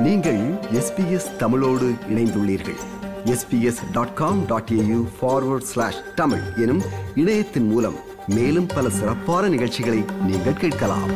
நீங்கள் எஸ்பிஎஸ் தமிழோடு இணைந்துள்ளீர்கள் SBS dot com dot AU forward slash Tamil எனும் இணையத்தின் மூலம் மேலும் பல சிறப்பான நிகழ்ச்சிகளை நீங்கள் கேட்கலாம்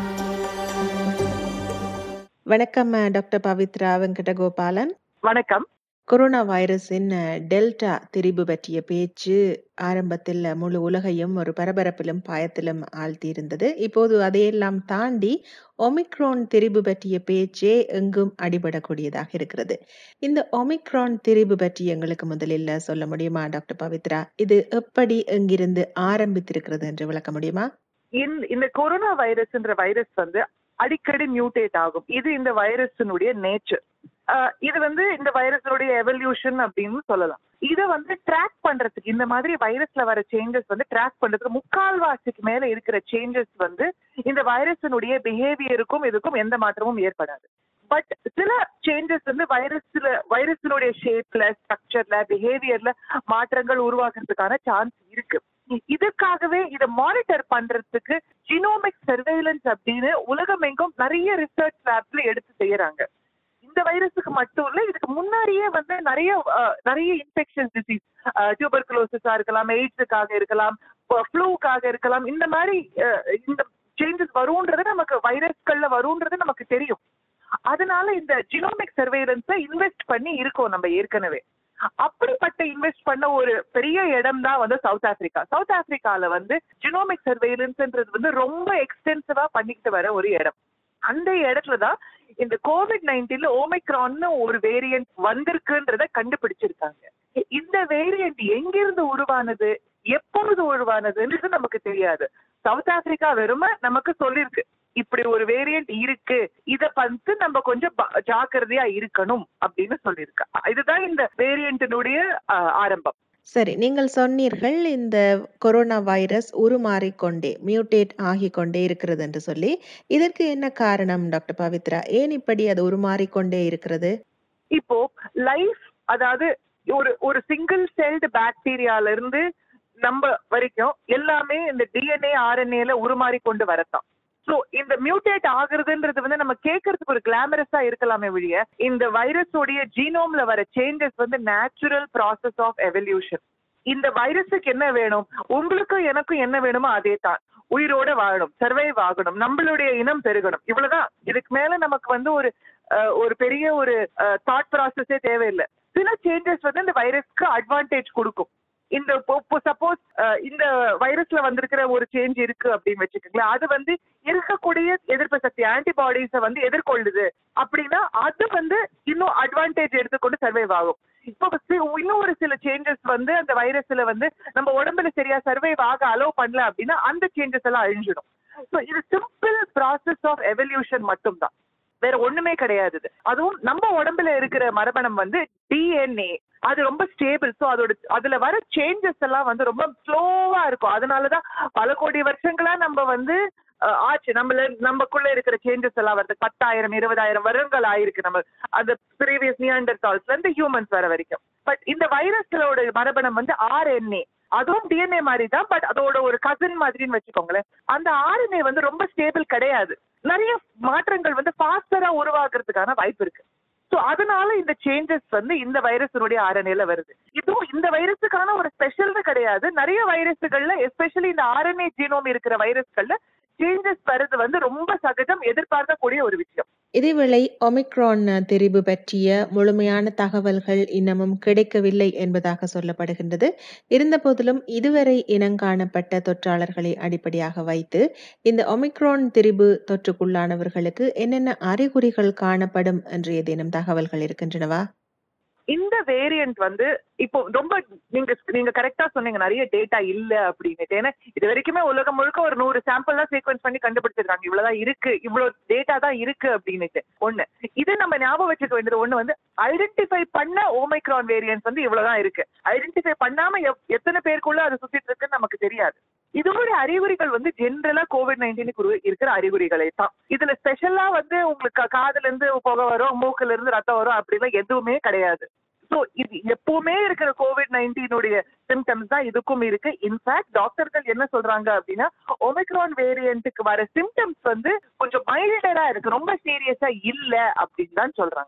வணக்கம் அஹ், டாக்டர் பவித்ரா வெங்கடகோபாலன் வணக்கம் கொரோனா வைரஸின் அஹ், டெல்டா திரிபு பற்றிய பேச்சு ஆரம்பத்தில் முழு உலகையும் ஒரு பரபரப்பிலும் பயத்திலும் ஆழ்த்தியிருந்தது இப்போது அதையெல்லாம் தாண்டி ஒமிக்ரான் திரிபு பற்றிய பேச்சே எங்கும் அடிபடக்கூடியதாக இருக்கிறது இந்த ஒமிக்ரான் திரிபு பற்றி எங்களுக்கு முதலில் சொல்ல முடியுமா டாக்டர் பவித்ரா இது எப்படி எங்கிருந்து ஆரம்பித்திருக்கிறது என்று விளக்க முடியுமா இந்த- இந்த கொரோனா வைரஸ்ன்ற வைரஸ் வந்து அடிக்கடி மியூட்டேட் ஆகும் இது இந்த வைரஸினுடைய நேச்சர் இது வந்து இந்த வைரஸினுடைய எவல்யூஷன் அப்படின்னு சொல்லலாம் இதை வந்து ட்ராக் பண்றதுக்கு இந்த மாதிரி வைரஸ்ல வர சேஞ்சஸ் வந்து ட்ராக் பண்றதுக்கு முக்கால்வாசிக்கு மேல இருக்கிற சேஞ்சஸ் வந்து இந்த வைரஸினுடைய பிஹேவியருக்கும் இதுக்கும் எந்த மாற்றமும் ஏற்படாது பட் சில சேஞ்சஸ் வந்து வைரஸ்ல வைரஸினுடைய ஷேப்ல ஸ்ட்ரக்சர்ல பிஹேவியர்ல மாற்றங்கள் உருவாக்குறதுக்கான சான்ஸ் இருக்கு இதுக்காகவே இதை மானிட்டர் பண்றதுக்கு ஜினோமிக் சர்வேலன்ஸ் அப்படின்னு உலகமெங்கும் நிறைய ரிசர்ச் லேப்ஸ்ல எடுத்து செய்யறாங்க இந்த வைரஸுக்கு மட்டும் இல்ல இதுக்கு முன்னாடியே வந்து நிறைய அஹ், நிறைய இன்ஃபெக்ஷன் டிசீஸ் டியூபர்குலோசிஸா இருக்கலாம் எய்ட்ஸுக்காக இருக்கலாம் ஃப்ளூக்காக இருக்கலாம் இந்த மாதிரி அஹ், இந்த சேஞ்சஸ் வரும்ன்றது நமக்கு வைரஸ்கள்ல வரும்ன்றது நமக்கு தெரியும் அதனால இந்த ஜினோமிக் சர்வேலன்ஸை இன்வெஸ்ட் பண்ணி இருக்கோம் நம்ம ஏற்கனவே அப்படிப்பட்ட இன்வெஸ்ட் பண்ண ஒரு பெரிய இடம் தான் வந்து சவுத் ஆப்பிரிக்கா சவுத் ஆப்பிரிக்கால வந்து ஜினோமிக் சர்வேலன்ஸ்ன்றது வந்து ரொம்ப எக்ஸ்டென்சிவா பண்ணிக்கிட்டு வர ஒரு இடம் அந்த இடத்துல தான் இந்த கோவிட் நைன்டீன்ல ஓமைக்ரான்னு ஒரு வேரியன்ட் வந்திருக்குன்றத கண்டுபிடிச்சிருக்காங்க இந்த வேரியன்ட் எங்கிருந்து உருவானது எப்பொழுது உருவானதுன்றது நமக்கு தெரியாது சவுத் ஆப்பிரிக்கா வெறும நமக்கு சொல்லிருக்கு இப்படி ஒரு வேரியன்ட் இருக்கு இத பார்த்து நம்ம கொஞ்சம் ப- ஜாக்கிரதையா இருக்கணும் அப்படின்னு சொல்லியிருக்கு இதுதான் இந்த வேரியன்டினுடைய ஆரம்பம் சரி நீங்கள் சொன்னீர்கள் இந்த கொரோனா வைரஸ் உருமாறிக்கொண்டே மியூட்டேட் ஆகிக் கொண்டே இருக்கிறது என்று சொல்லி இதற்கு என்ன காரணம் டாக்டர் பவித்ரா ஏன் இப்படி அது உருமாறிக்கொண்டே இருக்கிறது இப்போ லைஃப் அதாவது ஒரு ஒரு சிங்கிள் செல்டு பாக்டீரியால இருந்து நம்ம வரைக்கும் எல்லாமே இந்த டிஎன்ஏ ஆர்என்ஏல உருமாறி கொண்டு வரத்தான் சோ இந்த மியூட்டேட் ஆகுறதுன்றது வந்து நம்ம கேட்கறதுக்கு ஒரு கிளாமரஸா இருக்கலாமே ஒழிய இந்த வைரஸோடைய ஜீனோம்ல வர சேஞ்சஸ் வந்து நேச்சுரல் ப்ராசஸ் ஆஃப் எவல்யூஷன் இந்த வைரஸுக்கு என்ன வேணும் உங்களுக்கும் எனக்கும் என்ன வேணுமோ அதே தான் உயிரோட வாழணும் சர்வைவ் ஆகணும் நம்மளுடைய இனம் பெருகணும் இவ்வளவுதான் இதுக்கு மேல நமக்கு வந்து ஒரு அஹ், ஒரு பெரிய ஒரு தாட் ப்ராசஸே தேவையில்லை சில சேஞ்சஸ் வந்து இந்த வைரஸ்க்கு அட்வான்டேஜ் கொடுக்கும் இந்த சப்போஸ் இந்த வைரஸ்ல வந்திருக்கிற ஒரு சேஞ்ச் இருக்கு அப்படின்னு வச்சுக்கோங்களேன் அது வந்து இருக்கக்கூடிய எதிர்ப்பு சக்தி ஆன்டிபாடிஸை வந்து எதிர்கொள்ளுது அப்படின்னா அது வந்து இன்னும் அட்வான்டேஜ் எடுத்துக்கொண்டு சர்வைவ் ஆகும் இப்போ சி- இன்னும் ஒரு சில சேஞ்சஸ் வந்து அந்த வைரஸ்ல வந்து நம்ம உடம்புல சரியா சர்வைவ் ஆக அலோவ் பண்ணல அப்படின்னா அந்த சேஞ்சஸ் எல்லாம் அழிஞ்சிடும் ஸோ இது சிம்பிள் ப்ராசஸ் ஆஃப் எவல்யூஷன் மட்டும்தான் வேற ஒண்ணுமே கிடையாது இது. அதுவும் நம்ம உடம்புல இருக்கிற மரபணம் வந்து டிஎன்ஏ அது ரொம்ப ஸ்டேபிள் ஸோ அதோட அதுல வர சேஞ்சஸ் எல்லாம் வந்து ரொம்ப ஸ்லோவா இருக்கும் அதனாலதான் பல கோடி வருஷங்களா நம்ம வந்து அஹ், ஆச்சு நம்மள நமக்குள்ள இருக்கிற சேஞ்சஸ் எல்லாம் வருது பத்தாயிரம் இருபதாயிரம் வருடங்கள் ஆயிருக்கு நம்ம அந்த ப்ரீவியஸ் நியாண்டர்டால்ஸ்ல இருந்து ஹியூமன்ஸ் வர வரைக்கும் பட் இந்த வைரஸ்களோட மரபணம் வந்து ஆர்என்ஏ அதுவும் டிஎன்ஏ மாதிரி தான் பட் அதோட ஒரு கசின் மாதிரின்னு வச்சுக்கோங்களேன் அந்த ஆர்என்ஏ வந்து ரொம்ப ஸ்டேபிள் கிடையாது நிறைய மாற்றங்கள் வந்து ஃபாஸ்டரா உருவாக்குறதுக்கான வாய்ப்பு இருக்கு ஸோ அதனால இந்த சேஞ்சஸ் வந்து இந்த வைரஸினுடைய ஆர்என்ஏல வருது இதுவும் இந்த வைரஸுக்கான ஒரு ஸ்பெஷல்னு கிடையாது நிறைய வைரஸுகள்ல எஸ்பெஷலி இந்த ஆர்என்ஏ ஜீனோம் இருக்கிற வைரஸ்கள்ல சேஞ்சஸ் வருது வந்து ரொம்ப சகஜம் எதிர்பார்க்கக்கூடிய ஒரு விஷயம் இதேவேளை ஒமிக்ரான் தெரிவு பற்றிய முழுமையான தகவல்கள் இன்னமும் கிடைக்கவில்லை என்பதாக சொல்லப்படுகின்றது இருந்தபோதிலும் இதுவரை இனங்காணப்பட்ட தொற்றாளர்களை அடிப்படையாக வைத்து இந்த ஒமிக்ரான் திரிபு தொற்றுக்குள்ளானவர்களுக்கு என்னென்ன அறிகுறிகள் காணப்படும் என்று ஏதேனும் தகவல்கள் இருக்கின்றனவா இந்த வேரியன்ட் வந்து இப்போ ரொம்ப நீங்க நீங்க கரெக்டா சொன்னீங்க நிறைய டேட்டா இல்ல அப்படின்னுட்டு ஏன்னா இது வரைக்குமே உலகம் முழுக்க ஒரு நூறு சாம்பிள் தான் சீக்வன்ஸ் பண்ணி கண்டுபிடிச்சிருக்காங்க இவ்வளவுதான் இருக்கு இவ்வளவு டேட்டா தான் இருக்கு அப்படின்னுட்டு ஒண்ணு இது நம்ம ஞாபகம் வச்சுக்க வேண்டியது ஒண்ணு வந்து ஐடென்டிஃபை பண்ண ஓமைக்ரான் வேரியன்ஸ் வந்து இவ்வளவுதான் இருக்கு ஐடென்டிஃபை பண்ணாம எப்- எத்தனை பேருக்குள்ள அது சுத்திட்டு இருக்குன்னு நமக்கு தெரியாது இதோட அறிகுறிகள் வந்து ஜென்ரலா கோவிட் நைன்டீனுக்கு இருக்கிற அறிகுறிகளே தான் இதுல ஸ்பெஷலா வந்து உங்களுக்கு கா- காதுல இருந்து புகை வரும் மூக்குல இருந்து ரத்தம் வரும் அப்படிலாம் எதுவுமே கிடையாது சோ இது எப்பவுமே இருக்கிற கோவிட் நைன்டீனுடைய சிம்டம்ஸ் தான் இதுக்கும் இருக்கு இன்ஃபேக்ட் டாக்டர்கள் என்ன சொல்றாங்க அப்படின்னா ஒமிக்ரான் வேரியன்ட்டுக்கு வர சிம்டம்ஸ் வந்து கொஞ்சம் மைல்டரா இருக்கு ரொம்ப சீரியஸா இல்ல அப்படின்னு தான் சொல்றாங்க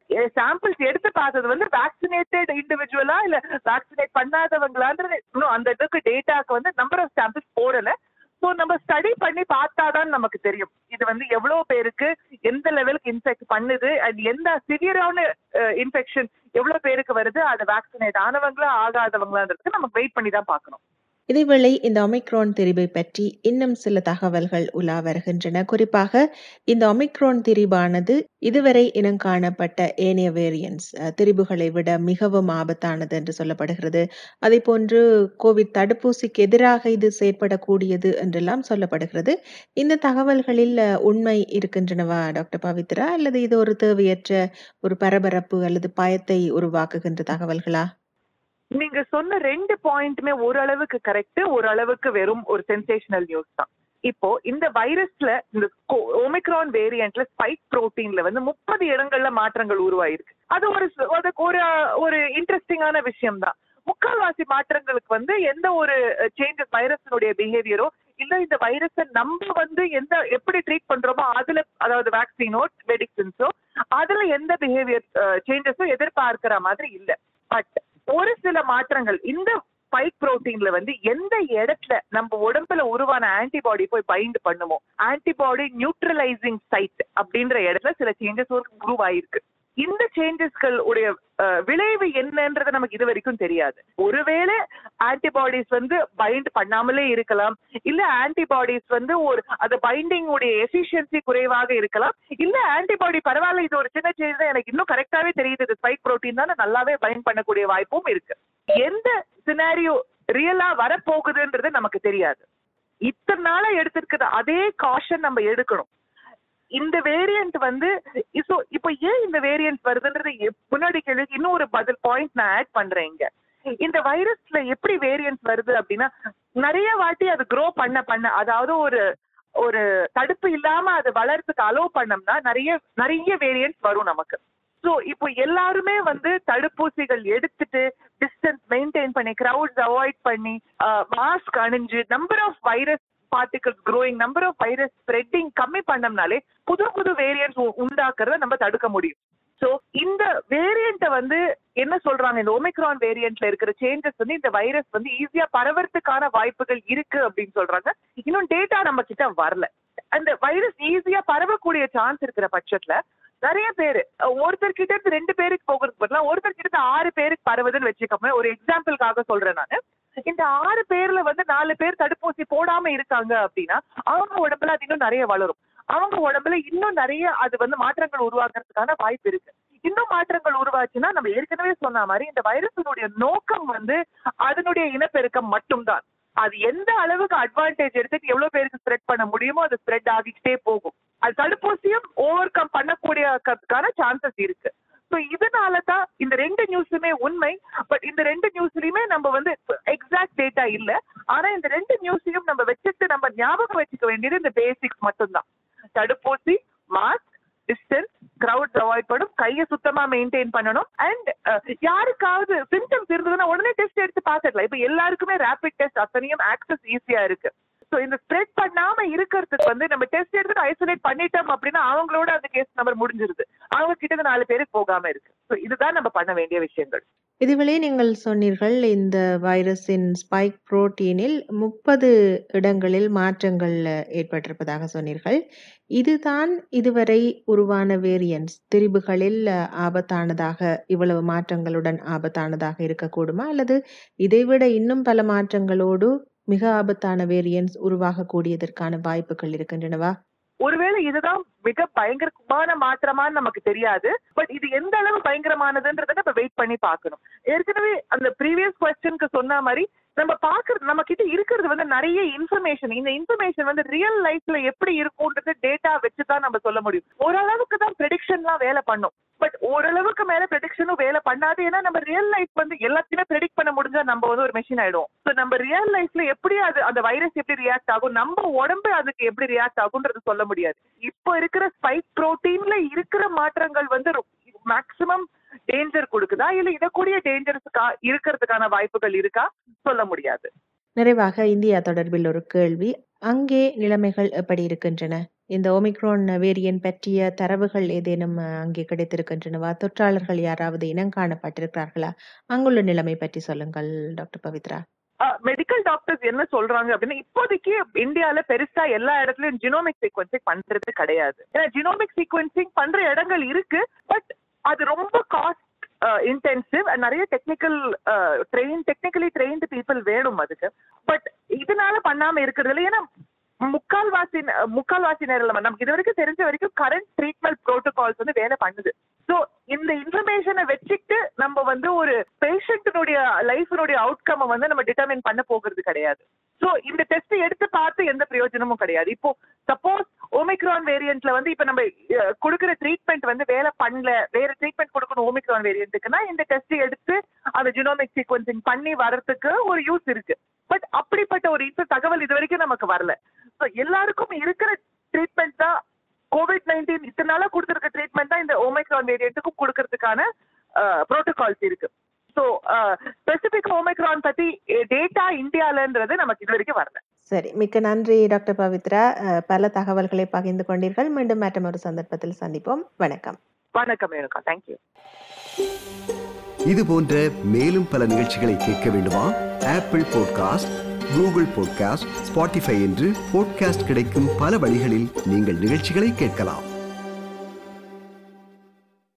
சாம்பிள்ஸ் எடுத்து பார்த்தது வந்து வேக்சினேட்டட் இண்டிவிஜுவலா இல்ல வேக்சினேட் பண்ணாதவங்களான்றது இன்னும் அந்த இதுக்கு டேட்டாக்கு வந்து நம்பர் ஆஃப் சாம்பிள்ஸ் போடல ஸோ நம்ம ஸ்டடி பண்ணி பார்த்தாதான் நமக்கு தெரியும் இது வந்து எவ்வளவு பேருக்கு எந்த லெவலுக்கு இன்ஃபெக்ட் பண்ணுது அண்ட் எந்த சிவியரான இன்ஃபெக்ஷன் எவ்வளவு பேருக்கு வருது அது வேக்சினேட் ஆனவங்களா ஆகாதவங்களான்றதுக்கு நம்ம வெயிட் பண்ணி தான் பார்க்கணும் இதேவேளை இந்த ஒமிக்ரான் திரிபை பற்றி இன்னும் சில தகவல்கள் உலா வருகின்றன குறிப்பாக இந்த ஒமிக்ரான் திரிபானது இதுவரை இனம் காணப்பட்ட ஏனைய வேரியன்ஸ் திரிபுகளை விட மிகவும் ஆபத்தானது என்று சொல்லப்படுகிறது அதே போன்று கோவிட் தடுப்பூசிக்கு எதிராக இது செயற்படக்கூடியது என்றெல்லாம் சொல்லப்படுகிறது இந்த தகவல்களில் உண்மை இருக்கின்றனவா டாக்டர் பவித்ரா அல்லது இது ஒரு தேவையற்ற ஒரு பரபரப்பு அல்லது பயத்தை உருவாக்குகின்ற தகவல்களா நீங்க சொன்ன ரெண்டு பாயிண்ட்டுமே ஓரளவுக்கு கரெக்ட் ஓரளவுக்கு வெறும் ஒரு சென்சேஷனல் நியூஸ் தான் இப்போ இந்த வைரஸ்ல இந்த ஒமிக்ரான் வேரியன்ட்ல ஸ்பைக் புரோட்டீன்ல வந்து முப்பது இடங்கள்ல மாற்றங்கள் உருவாயிருக்கு அது ஒரு அது ஒரு ஒரு இன்ட்ரெஸ்டிங்கான விஷயம் தான் முக்கால்வாசி மாற்றங்களுக்கு வந்து எந்த ஒரு சேஞ்சஸ் வைரஸினுடைய பிஹேவியரோ இல்ல இந்த வைரஸை நம்ம வந்து எந்த எப்படி ட்ரீட் பண்றோமோ அதுல அதாவது வேக்சினோ மெடிசின்ஸோ அதுல எந்த பிஹேவியர் சேஞ்சஸும் எதிர்பார்க்கிற மாதிரி இல்ல பட் ஒரு சில மாற்றங்கள் இந்த ஸ்பைக் புரோட்டீன்ல வந்து எந்த இடத்துல நம்ம உடம்புல உருவான ஆன்டிபாடி போய் பைண்ட் பண்ணுமோ ஆன்டிபாடி நியூட்ரலைசிங் சைட் அப்படின்ற இடத்துல சில சேஞ்சஸ் உருவாயிருக்கு இந்த சேஞ்சஸ்கள் உடைய விளைவு என்னன்றது நமக்கு இது வரைக்கும் தெரியாது ஒருவேளை ஆன்டிபாடிஸ் வந்து பைண்ட் பண்ணாமலே இருக்கலாம் இல்ல ஆன்டிபாடிஸ் வந்து ஒரு அது பைண்டிங் உடைய எஃபிஷியன்சி குறைவாக இருக்கலாம் இல்ல ஆன்டிபாடி பரவாயில்ல இது ஒரு சின்ன சேஞ்ச் தான் எனக்கு இன்னும் கரெக்டாவே தெரியுது இது ஸ்பைக் புரோட்டீன் தான் நல்லாவே பைண்ட் பண்ணக்கூடிய வாய்ப்பும் இருக்கு எந்த சினாரியோ ரியலா வரப்போகுதுன்றது நமக்கு தெரியாது இத்தனை நாளா எடுத்திருக்கிற அதே காஷன் நம்ம எடுக்கணும் இந்த வேரியன்ட் வந்து இப்போ இப்போ ஏன் இந்த வேரியன்ட் வருதுன்றது முன்னாடி கேள்வி இன்னும் ஒரு பதில் பாயிண்ட் நான் ஆட் பண்றேன் இங்க இந்த வைரஸ்ல எப்படி வேரியன்ட் வருது அப்படின்னா நிறைய வாட்டி அது க்ரோ பண்ண பண்ண அதாவது ஒரு ஒரு தடுப்பு இல்லாம அது வளர்றதுக்கு அலோவ் பண்ணோம்னா நிறைய நிறைய வேரியன்ட் வரும் நமக்கு ஸோ இப்போ எல்லாருமே வந்து தடுப்பூசிகள் எடுத்துட்டு டிஸ்டன்ஸ் மெயின்டைன் பண்ணி கிரவுட்ஸ் அவாய்ட் பண்ணி மாஸ்க் அணிஞ்சு number of virus particles growing number of virus spreading கம்மி பண்ணோம்னாலே புது புது வேரியன்ட்ஸ் உண்டாக்குறத நம்ம தடுக்க முடியும் ஸோ இந்த வேரியண்ட்டை வந்து என்ன சொல்றாங்க இந்த ஒமிக்ரான் வேரியண்ட்ல இருக்கிற சேஞ்சஸ் வந்து இந்த வைரஸ் வந்து ஈஸியா பரவறதுக்கான வாய்ப்புகள் இருக்கு அப்படின்னு சொல்றாங்க இன்னும் டேட்டா நம்ம கிட்ட வரல அந்த வைரஸ் ஈஸியா பரவக்கூடிய சான்ஸ் இருக்கிற பட்சத்துல நிறைய பேரு ஒருத்தர் கிட்ட இருந்து ரெண்டு பேருக்கு போகிறதுக்கு பதிலாக ஒருத்தர் கிட்ட இருந்து ஆறு பேருக்கு பரவுதுன்னு வச்சுக்கோங்க ஒரு எக்ஸாம்பிளுக்காக சொல்றேன் நான் இந்த ஆறு பேர்ல வந்து நாலு பேர் தடுப்பூசி போடாம இருக்காங்க அப்படின்னா அவங்க உடம்புல அது இன்னும் நிறைய வளரும் அவங்க உடம்புல இன்னும் நிறைய அது வந்து மாற்றங்கள் உருவாக்குறதுக்கான வாய்ப்பு இருக்கு இன்னும் மாற்றங்கள் உருவாச்சுன்னா நம்ம ஏற்கனவே சொன்ன மாதிரி இந்த வைரஸினுடைய நோக்கம் வந்து அதனுடைய இனப்பெருக்கம் மட்டும்தான் அது எந்த அளவுக்கு அட்வான்டேஜ் எடுத்துட்டு எவ்வளவு பேருக்கு ஸ்ப்ரெட் பண்ண முடியுமோ அது ஸ்ப்ரெட் ஆகிக்கிட்டே போகும் அது தடுப்பூசியும் ஓவர் கம் பண்ணக்கூடியதுக்கான சான்சஸ் இருக்கு ஸோ இதனால தான் இந்த ரெண்டு நியூஸுமே உண்மை பட் இந்த ரெண்டு நியூஸ்லயுமே நம்ம வந்து எக்ஸாக்ட் டேட்டா இல்ல ஆனா இந்த ரெண்டு நியூஸையும் நம்ம வச்சுட்டு நம்ம ஞாபகம் வச்சுக்க வேண்டியது இந்த பேசிக்ஸ் மட்டும்தான் தடுப்பூசி மாஸ்க் டிஸ்டன்ஸ் கிரவுட்ஸ் அவாய்ட் பண்ணும் கையை சுத்தமா மெயின்டைன் பண்ணணும் அண்ட் யாருக்காவது சிம்டம்ஸ் இருந்ததுன்னா உடனே டெஸ்ட் எடுத்து பார்த்துக்கலாம் இப்போ எல்லாருக்குமே ரேபிட் டெஸ்ட் அத்தனையும் ஆக்சஸ் ஈஸியா இருக்கு ஸோ இந்த ஸ்ப்ரெட் பண்ணாம இருக்கிறதுக்கு வந்து நம்ம டெஸ்ட் எடுத்து ஐசோலேட் பண்ணிட்டோம் அப்படின்னா அவங்களோட அந்த கேஸ் நம்பர் முடிஞ்சிருது அவங்க கிட்ட நாலு பேருக்கு போகாம இருக்கு ஸோ இதுதான் நம்ம பண்ண வேண்டிய விஷயங்கள் இதுவரை நீங்கள் சொன்னீர்கள் இந்த வைரஸின் ஸ்பைக் புரோட்டீனில் முப்பது இடங்களில் மாற்றங்கள் ஏற்பட்டிருப்பதாக சொன்னீர்கள் இதுதான் இதுவரை உருவான வேரியன்ஸ் திரிபுகளில் ஆபத்தானதாக இவ்வளவு மாற்றங்களுடன் ஆபத்தானதாக இருக்கக்கூடுமா அல்லது இதைவிட இன்னும் பல மாற்றங்களோடு மிக ஆபத்தான வேரியன்ஸ் உருவாகக்கூடியதற்கான வாய்ப்புகள் இருக்கின்றனவா ஒருவேளை இதுதான் மிக பயங்கரமான மாற்றமான்னு நமக்கு தெரியாது பட் இது எந்த அளவு பயங்கரமானதுன்றத நம்ம வெயிட் பண்ணி பார்க்கணும் ஏற்கனவே அந்த ப்ரீவியஸ் கொஸ்டினுக்கு சொன்ன மாதிரி நம்ம பாக்குறது நம்ம கிட்ட இருக்கிறது வந்து நிறைய இன்ஃபர்மேஷன் இந்த இன்ஃபர்மேஷன் வந்து ரியல் லைஃப்ல எப்படி இருக்கும்ன்றது டேட்டா வச்சு தான் நம்ம சொல்ல முடியும் ஓரளவுக்கு தான் ப்ரெடிக்ஷன்லாம் வேலை பண்ணும் பட் ஓரளவுக்கு மேல ப்ரெடிக்ஷனும் வேலை பண்ணாது ஏன்னா நம்ம ரியல் லைஃப் வந்து எல்லாத்தையுமே ப்ரெடிக்ட் பண்ண முடிஞ்சா நம்ம வந்து ஒரு மெஷின் ஆயிடும் ஸோ நம்ம ரியல் லைஃப்ல எப்படி அது அந்த வைரஸ் எப்படி ரியாக்ட் ஆகும் நம்ம உடம்பு அதுக்கு எப்படி ரியாக்ட் ஆகும்ன்றது சொல்ல முடியாது இப்போ இருக்கிற ஸ்பைக் புரோட்டீன்ல இருக்கிற மாற்றங்கள் வந்து மேக்சிமம் டேஞ்சர் கொடுக்குதா இல்ல இதக்கூடிய டேஞ்சர்ஸுக்கா இருக்கிறதுக்கான வாய்ப்புகள் இருக்கா சொல்ல முடியாது நிறைவாக இந்தியா தொடர்பில் ஒரு கேள்வி அங்கே நிலைமைகள் எப்படி இருக்கின்றன இந்த ஒமிக்ரான் வேரியன்ட் பற்றிய தரவுகள் ஏதேனும் அ, அங்கே கிடைத்திருக்கின்றனவா? தொற்றாளர்கள் யாராவது இனங்காணப்பட்டிருக்கிறார்களா? அங்குள்ள நிலைமை பற்றி சொல்லுங்கள் டாக்டர் பவித்ரா. மெடிக்கல் டாக்டர்ஸ் என்ன சொல்றாங்க அப்படின்னா இப்போதைக்கு இந்தியால பெருசா எல்லா இடத்துலயும் ஜினோமிக் சீக்வன்சிங் பண்றது கிடையாது ஏன்னா ஜினோமிக் சீக்வன்சிங் பண்ற இடங்கள் இருக்கு பட் அது ரொம்ப காஸ்ட் இன்டென்சிவ் நிறைய technical train technically trained people வேணும் அதுக்கு பட் இதனால பண்ணாம இருக்கிறது இல்லை ஏன்னா முக்கால்வாசி முக்கால்வாசி நேரம் நமக்கு இது வரைக்கும் தெரிஞ்ச வரைக்கும் கரண்ட் ட்ரீட்மெண்ட் ப்ரோட்டோகால்ஸ் வந்து வேலை பண்ணுது ஸோ இந்த இன்ஃபர்மேஷனை வச்சுட்டு நம்ம வந்து ஒரு பேஷண்ட்டினுடைய லைஃபினுடைய அவுட்கம் வந்து நம்ம டிட்டர்மின் பண்ண போகிறது கிடையாது ஸோ இந்த டெஸ்ட் எடுத்து பார்த்து எந்த பிரயோஜனமும் கிடையாது இப்போ சப்போஸ் ஓமிக்ரான் வேரியன்ட்ல வந்து இப்ப நம்ம அஹ், கொடுக்கிற ட்ரீட்மெண்ட் வந்து வேலை பண்ணல வேற ட்ரீட்மெண்ட் கொடுக்கணும் ஓமிக்ரான் வேரியன்ட்டுக்குன்னா இந்த டெஸ்ட் எடுத்து அந்த ஜினோமிக் சீக்வன்சிங் பண்ணி வரதுக்கு ஒரு யூஸ் இருக்கு பட் அப்படிப்பட்ட ஒரு இன்ஃப தகவல் இது வரைக்கும் நமக்கு வரல ஸோ எல்லாருக்கும் இருக்கிற ட்ரீட்மெண்ட் தான் கோவிட் நைன்டீன் இத்தனை நாளா கொடுத்துருக்க ட்ரீட்மெண்ட் தான் இந்த ஓமைக்ரான் வேரியன்ட்டுக்கும் கொடுக்கறதுக்கான ப்ரோட்டோகால்ஸ் இருக்கு ஸோ ஸ்பெசிபிக் ஓமைக்ரான் பத்தி டேட்டா இந்தியாலன்றது நமக்கு இது வரைக்கும் வரல சரி. மிக்க நன்றி டாக்டர் பவித்ரா. அ, பல தகவல்களை பகிர்ந்து கொண்டீர்கள். மீண்டும் மற்றொரு சந்தர்ப்பத்தில் சந்திப்போம். வணக்கம். வணக்கம் ரேணுகா தேங்க்யூ இது போன்ற மேலும் பல நிகழ்ச்சிகளை கேட்க வேண்டுமா Apple podcast Google podcast Spotify என்று பாட்காஸ்ட் கிடைக்கும் பல வழிகளில் நீங்கள் நிகழ்ச்சிகளை கேட்கலாம்